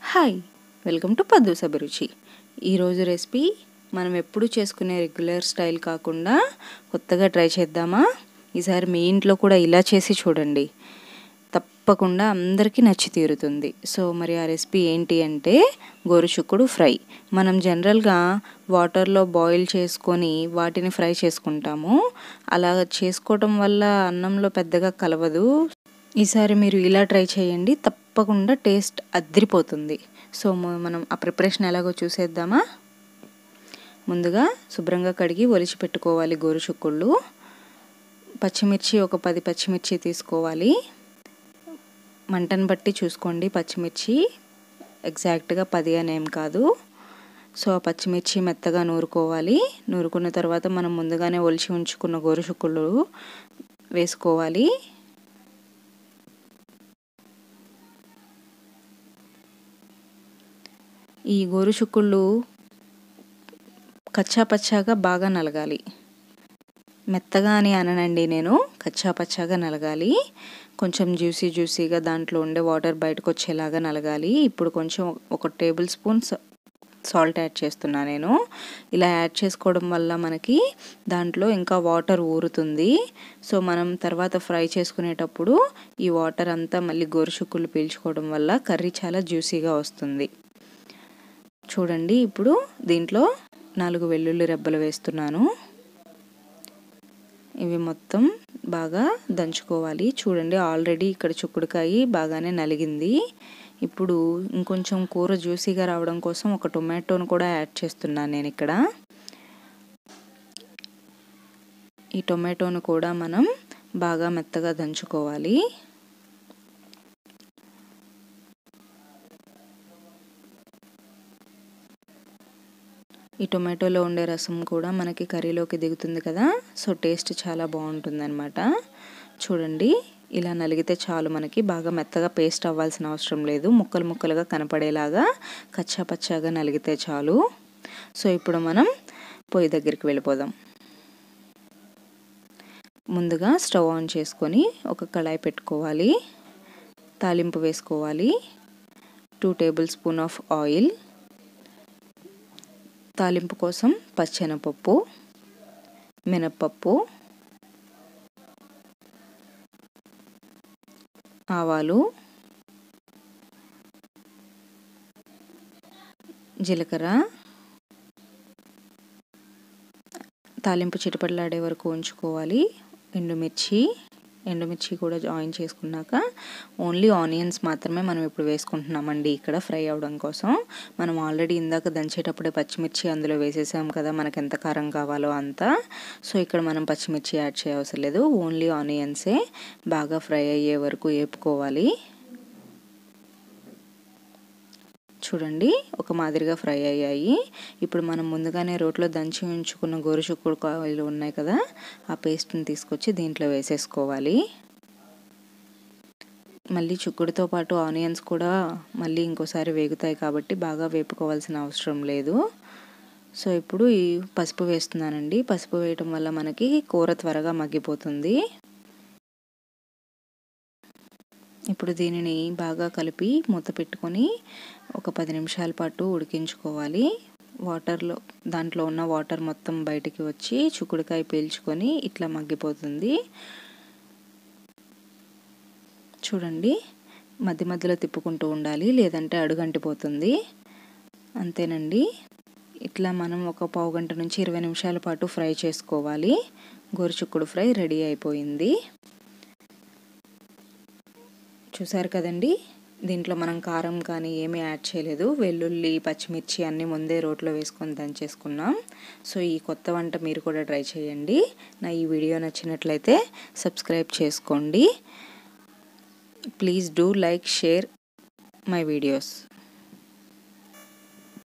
hi welcome to పద్దు అభిరుచి ఈరోజు రెసిపీ మనం ఎప్పుడు చేసుకునే రెగ్యులర్ స్టైల్ కాకుండా కొత్తగా ట్రై చేద్దామా ఈసారి మీ ఇంట్లో కూడా ఇలా చేసి చూడండి తప్పకుండా అందరికీ నచ్చి తీరుతుంది సో మరి ఆ రెసిపీ ఏంటి అంటే గోరుచుక్కుడు ఫ్రై మనం జనరల్గా వాటర్లో బాయిల్ చేసుకొని వాటిని ఫ్రై చేసుకుంటాము అలా చేసుకోవటం వల్ల అన్నంలో పెద్దగా కలవదు ఈసారి మీరు ఇలా ట్రై చేయండి తప్పకుండా టేస్ట్ అద్దరిపోతుంది సో మనం ఆ ప్రిపరేషన్ ఎలాగో చూసేద్దామా ముందుగా శుభ్రంగా కడిగి ఒలిచి పెట్టుకోవాలి గోరుచుక్కుళ్ళు పచ్చిమిర్చి ఒక పది పచ్చిమిర్చి తీసుకోవాలి మంటను బట్టి చూసుకోండి పచ్చిమిర్చి ఎగ్జాక్ట్గా పది అని ఏం కాదు సో ఆ పచ్చిమిర్చి మెత్తగా నూరుకోవాలి నూరుకున్న తర్వాత మనం ముందుగానే ఒలిచి ఉంచుకున్న గోరుచుక్కుళ్ళు వేసుకోవాలి ఈ గోరుచుక్కుళ్ళు కచ్చా పచ్చాగా బాగా నలగాలి మెత్తగా అని అననండి నేను కచ్చా పచ్చాగా నలగాలి కొంచెం జ్యూసీ జ్యూసీగా దాంట్లో ఉండే వాటర్ బయటకు వచ్చేలాగా నలగాలి ఇప్పుడు కొంచెం ఒక టేబుల్ స్పూన్ సాల్ట్ యాడ్ చేస్తున్నా నేను ఇలా యాడ్ చేసుకోవడం వల్ల మనకి దాంట్లో ఇంకా వాటర్ ఊరుతుంది సో మనం తర్వాత ఫ్రై చేసుకునేటప్పుడు ఈ వాటర్ అంతా మళ్ళీ గోరుచుక్కులు పీల్చుకోవడం వల్ల కర్రీ చాలా జ్యూసీగా వస్తుంది చూడండి ఇప్పుడు దీంట్లో నాలుగు వెల్లుల్లి రెబ్బలు వేస్తున్నాను ఇవి మొత్తం బాగా దంచుకోవాలి చూడండి ఆల్రెడీ ఇక్కడ చుక్కుడుకాయ బాగానే నలిగింది ఇప్పుడు ఇంకొంచెం కూర జ్యూసీగా రావడం కోసం ఒక టొమాటోను కూడా యాడ్ చేస్తున్నాను నేను ఇక్కడ ఈ టొమాటోను కూడా మనం బాగా మెత్తగా దంచుకోవాలి ఈ టొమాటోలో ఉండే రసం కూడా మనకి కర్రీలోకి దిగుతుంది కదా సో టేస్ట్ చాలా బాగుంటుంది అనమాట చూడండి ఇలా నలిగితే చాలు మనకి బాగా మెత్తగా పేస్ట్ అవ్వాల్సిన అవసరం లేదు ముక్కలు ముక్కలుగా కనపడేలాగా కచ్చా పచ్చాగా నలిగితే చాలు సో ఇప్పుడు మనం పొయ్యి దగ్గరికి వెళ్ళిపోదాం ముందుగా స్టవ్ ఆన్ చేసుకొని ఒక కళాయి పెట్టుకోవాలి తాలింపు వేసుకోవాలి two tablespoon of oil తాలింపు కోసం పచ్చెనపప్పు మినప్పప్పు ఆవాలు జీలకర్ర తాలింపు చిటపట్లాడే వరకు ఉంచుకోవాలి ఎండుమిర్చి ఎండుమిర్చి కూడా జాయిన్ చేసుకున్నాక ఓన్లీ ఆనియన్స్ మాత్రమే మనం ఇప్పుడు వేసుకుంటున్నామండి ఇక్కడ ఫ్రై అవ్వడం కోసం మనం ఆల్రెడీ ఇందాక దంచేటప్పుడే పచ్చిమిర్చి అందులో వేసేసాం కదా మనకు ఎంత కారం కావాలో అంత సో ఇక్కడ మనం పచ్చిమిర్చి యాడ్ చేయవసరం లేదు ఓన్లీ ఆనియన్సే బాగా ఫ్రై అయ్యే వరకు వేపుకోవాలి చూడండి ఒక మాదిరిగా ఫ్రై అయ్యాయి ఇప్పుడు మనం ముందుగానే రోట్లో దంచి ఉంచుకున్న గోరుచుక్కుడు కాయలు ఉన్నాయి కదా ఆ పేస్ట్ని తీసుకొచ్చి దీంట్లో వేసేసుకోవాలి మళ్ళీ చుక్కుడుతో పాటు ఆనియన్స్ కూడా మళ్ళీ ఇంకోసారి వేగుతాయి కాబట్టి బాగా వేపుకోవాల్సిన అవసరం లేదు సో ఇప్పుడు ఈ పసుపు వేస్తున్నానండి పసుపు వేయటం వల్ల మనకి కూర త్వరగా మగ్గిపోతుంది ఇప్పుడు దీనిని బాగా కలిపి మూత పెట్టుకొని ఒక పది నిమిషాల పాటు ఉడికించుకోవాలి వాటర్లో దాంట్లో ఉన్న వాటర్ మొత్తం బయటికి వచ్చి చుక్కుడుకాయ పీల్చుకొని ఇట్లా మగ్గిపోతుంది చూడండి మధ్య మధ్యలో తిప్పుకుంటూ ఉండాలి లేదంటే అడుగంటిపోతుంది అంతేనండి ఇట్లా మనం ఒక పావు గంట నుంచి ఇరవై నిమిషాల పాటు ఫ్రై చేసుకోవాలి గోరుచుక్కుడు ఫ్రై రెడీ అయిపోయింది చూసారు కదండి దీంట్లో మనం కారం కానీ ఏమీ యాడ్ చేయలేదు వెల్లుల్లి పచ్చిమిర్చి అన్నీ ముందే రోట్లో వేసుకొని దంచేసుకున్నాం సో ఈ కొత్త వంట మీరు కూడా ట్రై చేయండి నా ఈ వీడియో నచ్చినట్లయితే సబ్స్క్రైబ్ చేసుకోండి please do like share my videos